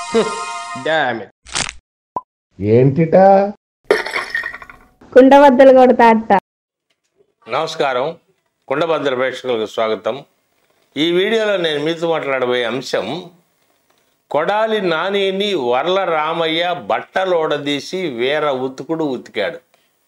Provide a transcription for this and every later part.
damn it ఏంటిటా కుండబద్దలు కొడతా అట్ట నమస్కారం కుండభద్ర ప్రేక్షకులకు స్వాగతం ఈ వీడియోలో నేను మీతో మాట్లాడబోయే అంశం కొడాలి నానిని వర్ల రామయ్య బట్టలోడదీసి వేర ఉతుకుడు ఉతికాడు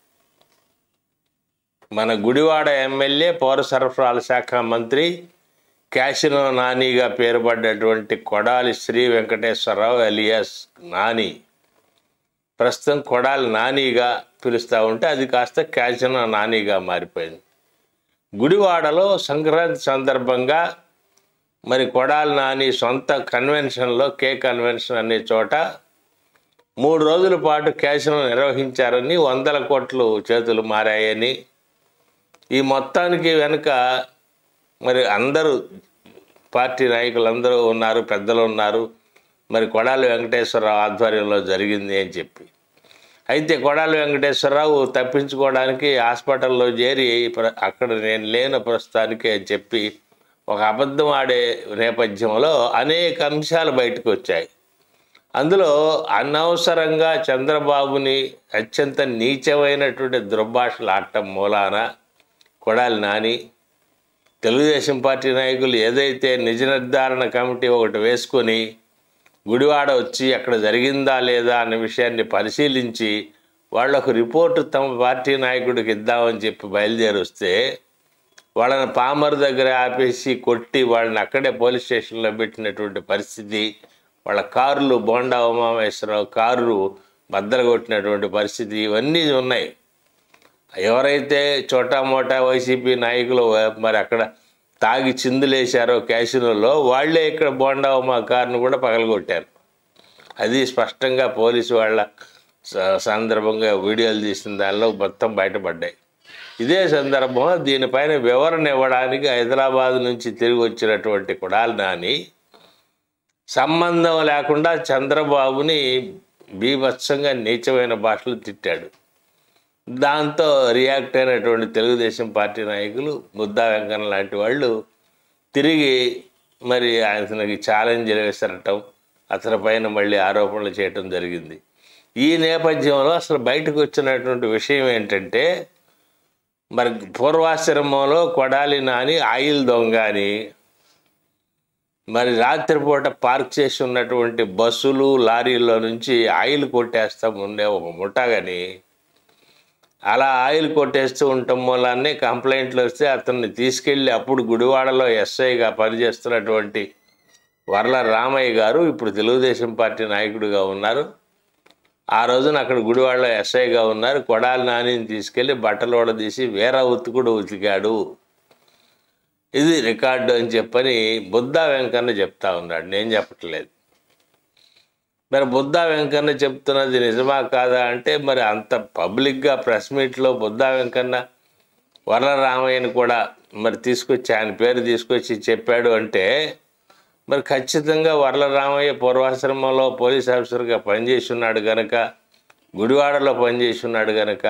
మన గుడివాడ ఎమ్మెల్యే పౌర సరఫరాల శాఖ మంత్రి క్యాసినో నానిగా పేరుపడ్డటువంటి కొడాలి శ్రీ వెంకటేశ్వరరావు అలియాస్ నాని ప్రస్తుతం కొడాలి నానిగా పిలుస్తూ ఉంటే అది కాస్త క్యాసినో నానిగా మారిపోయింది గుడివాడలో సంక్రాంతి సందర్భంగా మరి కొడాలి నాని సొంత కన్వెన్షన్లో కే కన్వెన్షన్ అనే చోట మూడు రోజుల పాటు క్యాసినో నిర్వహించారని వందల కోట్లు చేతులు మారాయని ఈ మొత్తానికి వెనుక మరి అందరూ పార్టీ నాయకులందరూ ఉన్నారు పెద్దలు ఉన్నారు మరి కొడాలి వెంకటేశ్వరరావు ఆధ్వర్యంలో జరిగింది అని చెప్పి అయితే కొడాలి వెంకటేశ్వరరావు తప్పించుకోవడానికి హాస్పిటల్లో చేరి ప్ర- అక్కడ నేను లేని ప్రస్తుతానికి అని చెప్పి ఒక అబద్ధం ఆడే నేపథ్యంలో అనేక అంశాలు బయటకు వచ్చాయి అందులో అనవసరంగా చంద్రబాబుని అత్యంత నీచమైనటువంటి దుర్భాషలు ఆడటం మూలాన కొడాలి నాని తెలుగుదేశం పార్టీ నాయకులు ఏదైతే నిజ నిర్ధారణ కమిటీ ఒకటి వేసుకొని గుడివాడ వచ్చి అక్కడ జరిగిందా లేదా అన్న విషయాన్ని పరిశీలించి వాళ్ళకు రిపోర్టు తమ పార్టీ నాయకుడికి ఇద్దామని చెప్పి బయలుదేరి వస్తే వాళ్ళని పామర్ దగ్గర ఆపేసి కొట్టి వాళ్ళని అక్కడే పోలీస్ స్టేషన్లో పెట్టినటువంటి పరిస్థితి వాళ్ళ కార్లు బోండా ఉమామేశ్వరరావు కారు బద్దలు కొట్టినటువంటి పరిస్థితి ఇవన్నీ ఉన్నాయి ఎవరైతే చోటా మోటా వైసీపీ నాయకులు మరి అక్కడ తాగి చిందులేశారో క్యాసినోలో వాళ్ళే ఇక్కడ బోండా ఉమా కారును కూడా పగలగొట్టారు అది స్పష్టంగా పోలీసు వాళ్ళ స- సందర్భంగా వీడియోలు తీసిన దానిలో మొత్తం బయటపడ్డాయి ఇదే సందర్భంలో దీనిపైన వివరణ ఇవ్వడానికి హైదరాబాద్ నుంచి తిరిగి వచ్చినటువంటి కొడాలి నాని సంబంధం లేకుండా చంద్రబాబుని బీభత్సంగా నీచమైన భాషలు తిట్టాడు దాంతో రియాక్ట్ అయినటువంటి తెలుగుదేశం పార్టీ నాయకులు ముద్దా వెంకన్న లాంటి వాళ్ళు తిరిగి మరి అతనికి ఛాలెంజ్లు విసరటం అతని పైన మళ్ళీ ఆరోపణలు చేయటం జరిగింది ఈ నేపథ్యంలో అసలు బయటకు వచ్చినటువంటి విషయం ఏంటంటే మరి పూర్వాశ్రమంలో కొడాలి నాని ఆయిల్ దొంగ అని మరి రాత్రిపూట పార్క్ చేసి ఉన్నటువంటి బస్సులు లారీల్లో నుంచి ఆయిల్ కొట్టేస్తాం ఉండే ఒక ముఠాగని అలా ఆయిల్ కొట్టేస్తూ ఉండటం మూలాన్ని కంప్లైంట్లు వస్తే అతన్ని తీసుకెళ్ళి అప్పుడు గుడివాడలో ఎస్ఐగా పనిచేస్తున్నటువంటి వర్ల రామయ్య గారు ఇప్పుడు తెలుగుదేశం పార్టీ నాయకుడిగా ఉన్నారు ఆ రోజున అక్కడ గుడివాడలో ఎస్ఐగా ఉన్నారు కొడాలి నానిని తీసుకెళ్ళి బట్టలోడ తీసి వేర ఉతుకుడు ఉతికాడు ఇది రికార్డు అని చెప్పని బుద్ధా వెంకన్న చెప్తా ఉన్నాడు నేను చెప్పట్లేదు మరి బుద్ధా వెంకన్న చెప్తున్నది నిజమా కాదా అంటే మరి అంత పబ్లిక్గా ప్రెస్ మీట్లో బుద్ధా వెంకన్న వరలరామయ్యని కూడా మరి తీసుకొచ్చి ఆయన పేరు తీసుకొచ్చి చెప్పాడు అంటే మరి ఖచ్చితంగా వరలరామయ్య పూర్వాశ్రమంలో పోలీస్ ఆఫీసర్గా పనిచేసి ఉన్నాడు గనక గుడివాడలో పనిచేసి ఉన్నాడు గనక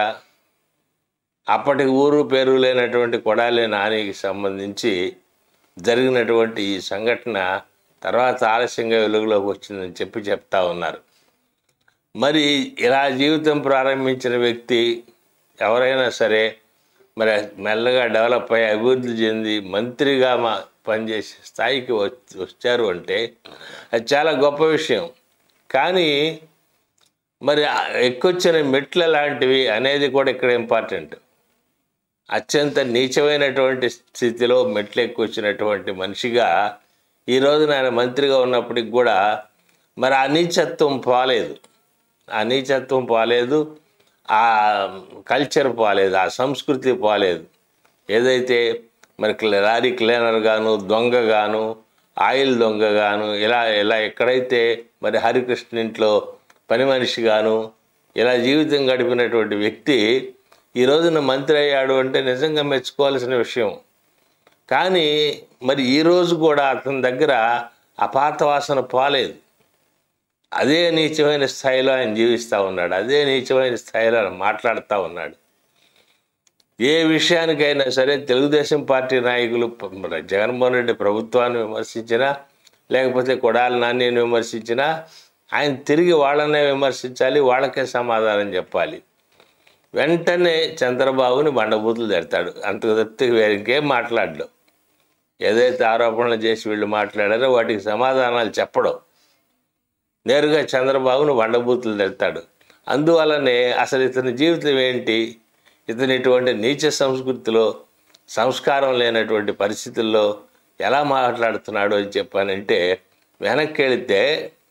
అప్పటికి ఊరు పేరు లేనటువంటి కొడాలి నానికి సంబంధించి జరిగినటువంటి ఈ సంఘటన తర్వాత ఆలస్యంగా వెలుగులోకి వచ్చిందని చెప్పి చెప్తా ఉన్నారు మరి ఇలా జీవితం ప్రారంభించిన వ్యక్తి ఎవరైనా సరే మరి మెల్లగా డెవలప్ అయ్యి అభివృద్ధి చెంది మంత్రిగా మా పనిచేసే స్థాయికి వచ్- వచ్చారు అంటే అది చాలా గొప్ప విషయం కానీ మరి ఆ ఎక్కొచ్చిన మెట్లు లాంటివి అనేది కూడా ఇక్కడ ఇంపార్టెంట్ అత్యంత నీచమైనటువంటి స్థితిలో మెట్లు ఎక్కువచ్చినటువంటి మనిషిగా ఈ రోజున ఆయన మంత్రిగా ఉన్నప్పటికి కూడా మరి ఆ నీచత్వం పోలేదు ఆ నీచత్వం పోలేదు ఆ కల్చర్ పోలేదు ఆ సంస్కృతి పోలేదు ఏదైతే మరి క్ల- లారీ క్లీనర్ గాను దొంగ గాను ఆయిల్ దొంగ గాను ఇలా ఇలా ఎక్కడైతే మరి హరికృష్ణ ఇంట్లో పని మనిషి గాను ఇలా జీవితం గడిపినటువంటి వ్యక్తి ఈ రోజున మంత్రి అయ్యాడు అంటే నిజంగా మెచ్చుకోవాల్సిన విషయం కానీ మరి ఈ రోజు కూడా అతని దగ్గర అపాత వాసన పోలేదు అదే నీచమైన స్థాయిలో ఆయన జీవిస్తూ ఉన్నాడు అదే నీచమైన స్థాయిలో ఆయన మాట్లాడుతూ ఉన్నాడు ఏ విషయానికైనా సరే తెలుగుదేశం పార్టీ నాయకులు ప- మన జగన్మోహన్ రెడ్డి ప్రభుత్వాన్ని విమర్శించినా లేకపోతే కొడాలి నానిని విమర్శించినా ఆయన తిరిగి వాళ్ళనే విమర్శించాలి వాళ్ళకే సమాధానం చెప్పాలి వెంటనే చంద్రబాబుని బండబూతులు తిడతాడు అంత తప్పితే వేరే ఇంకేం మాట్లాడడు ఏదైతే ఆరోపణలు చేసి వీళ్ళు మాట్లాడారో వాటికి సమాధానాలు చెప్పడం నేరుగా చంద్రబాబును బండబూతులు తిడతాడు అందువల్లనే అసలు ఇతని జీవితం ఏంటి ఇతని ఇటువంటి నీచ సంస్కృతిలో సంస్కారం లేనటువంటి పరిస్థితుల్లో ఎలా మాట్లాడుతున్నాడు అని చెప్పానంటే వెనక్కి వెళితే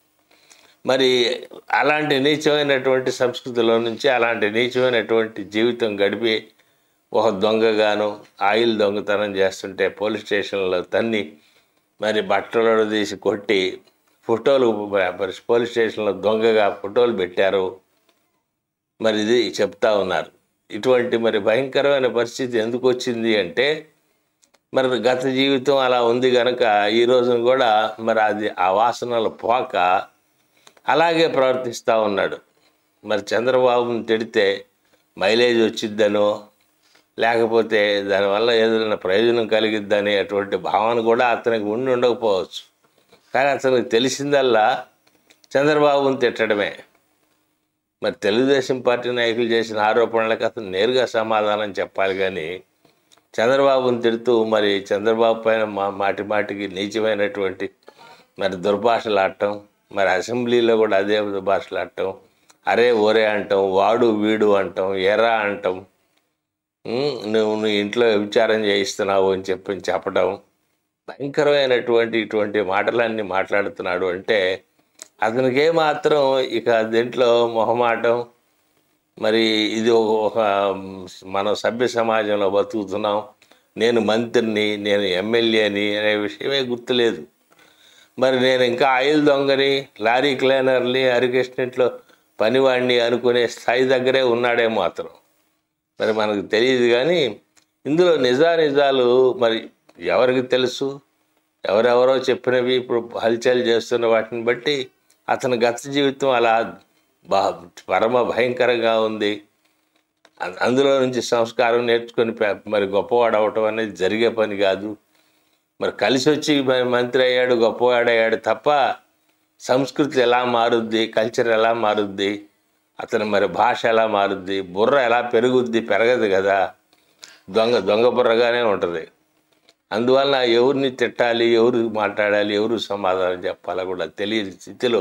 మరి అలాంటి నీచమైనటువంటి సంస్కృతిలో నుంచి అలాంటి నీచమైనటువంటి జీవితం గడిపి ఒక దొంగగాను ఆయిల్ దొంగతనం చేస్తుంటే పోలీస్ స్టేషన్లో తన్ని మరి బట్టలు తీసి కొట్టి ఫోటోలు మరి పోలీస్ స్టేషన్లో దొంగగా ఫోటోలు పెట్టారు మరి ఇది చెప్తా ఉన్నారు ఇటువంటి మరి భయంకరమైన పరిస్థితి ఎందుకు వచ్చింది అంటే మరి గత జీవితం అలా ఉంది కనుక ఈ రోజున కూడా మరి అది ఆ వాసనలు పోక అలాగే ప్రవర్తిస్తూ ఉన్నాడు మరి చంద్రబాబుని తిడితే మైలేజ్ వచ్చిద్దనో లేకపోతే దానివల్ల ఏదైనా ప్రయోజనం కలిగిద్దని అటువంటి భావన కూడా అతనికి ఉండి ఉండకపోవచ్చు కానీ అతనికి తెలిసిందల్లా చంద్రబాబుని తిట్టడమే మరి తెలుగుదేశం పార్టీ నాయకులు చేసిన ఆరోపణలకు అతను నేరుగా సమాధానం చెప్పాలి కానీ చంద్రబాబుని తిడుతూ మరి చంద్రబాబు పైన మా మాటి మాటికి నీచమైనటువంటి మరి దుర్భాషలాడటం మరి అసెంబ్లీలో కూడా అదే దుర్భాషలాడటం అరే ఓరే అంటాం వాడు వీడు అంటాం ఎరా అంటాం ఉమ్, నువ్వు నీ ఇంట్లో విచారం చేయిస్తున్నావు అని చెప్పి చెప్పడం భయంకరమైనటువంటి ఇటువంటి మాటలన్నీ మాట్లాడుతున్నాడు అంటే అతనికి ఏమాత్రం ఇక దీంట్లో మొహమాటం మరి ఇది ఒక ఒక మనం సభ్య సమాజంలో బతుకుతున్నాం నేను మంత్రిని నేను ఎమ్మెల్యేని అనే విషయమే గుర్తులేదు మరి నేను ఇంకా ఆయిల్ దొంగని లారీ క్లీనర్ని హరికృష్ణింట్లో పనివాడిని అనుకునే స్థాయి దగ్గరే ఉన్నాడేమో అతను మరి మనకు తెలియదు కానీ ఇందులో నిజానిజాలు మరి ఎవరికి తెలుసు ఎవరెవరో చెప్పినవి ఇప్పుడు హల్చల్ చేస్తున్న వాటిని బట్టి అతని గత జీవితం అలా బా పరమ భయంకరంగా ఉంది అ- అందులో నుంచి సంస్కారం నేర్చుకొని పె- మరి గొప్పవాడు అవటం అనేది జరిగే పని కాదు మరి కలిసి వచ్చి మరి మంత్రి అయ్యాడు గొప్పవాడయ్యాడు తప్ప సంస్కృతి ఎలా మారుద్ది కల్చర్ ఎలా మారుద్ది అతని మరి భాష ఎలా మారుద్ది బుర్ర ఎలా పెరుగుద్ది పెరగదు కదా దొంగ దొంగ బుర్రగానే ఉంటుంది అందువల్ల ఎవరిని తిట్టాలి ఎవరు మాట్లాడాలి ఎవరు సమాధానం చెప్పాలో కూడా తెలియని స్థితిలో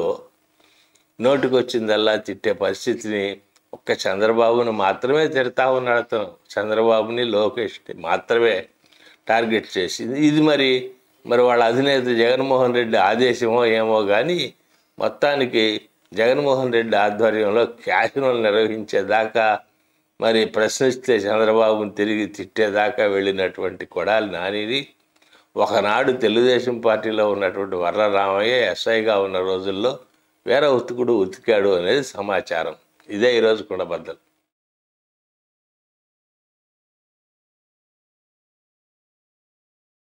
నోటికి వచ్చిందల్లా తిట్టే పరిస్థితిని ఒక్క చంద్రబాబును మాత్రమే తిడతా ఉన్నాడు అతను చంద్రబాబుని లోకేష్ని మాత్రమే టార్గెట్ చేసి ఇది మరి మరి వాళ్ళ అధినేత జగన్మోహన్ రెడ్డి ఆదేశమో ఏమో కానీ మొత్తానికి జగన్మోహన్ రెడ్డి ఆధ్వర్యంలో క్యాసినోలు నిర్వహించేదాకా మరి ప్రశ్నిస్తే చంద్రబాబుని తిరిగి తిట్టేదాకా వెళ్ళినటువంటి కొడాలి నానిని ఒకనాడు తెలుగుదేశం పార్టీలో ఉన్నటువంటి వర్రరామయ్య ఎస్ఐగా ఉన్న రోజుల్లో వేరే ఉతుకుడు ఉతికాడు అనేది సమాచారం ఇదే ఈరోజు కుండబద్దలు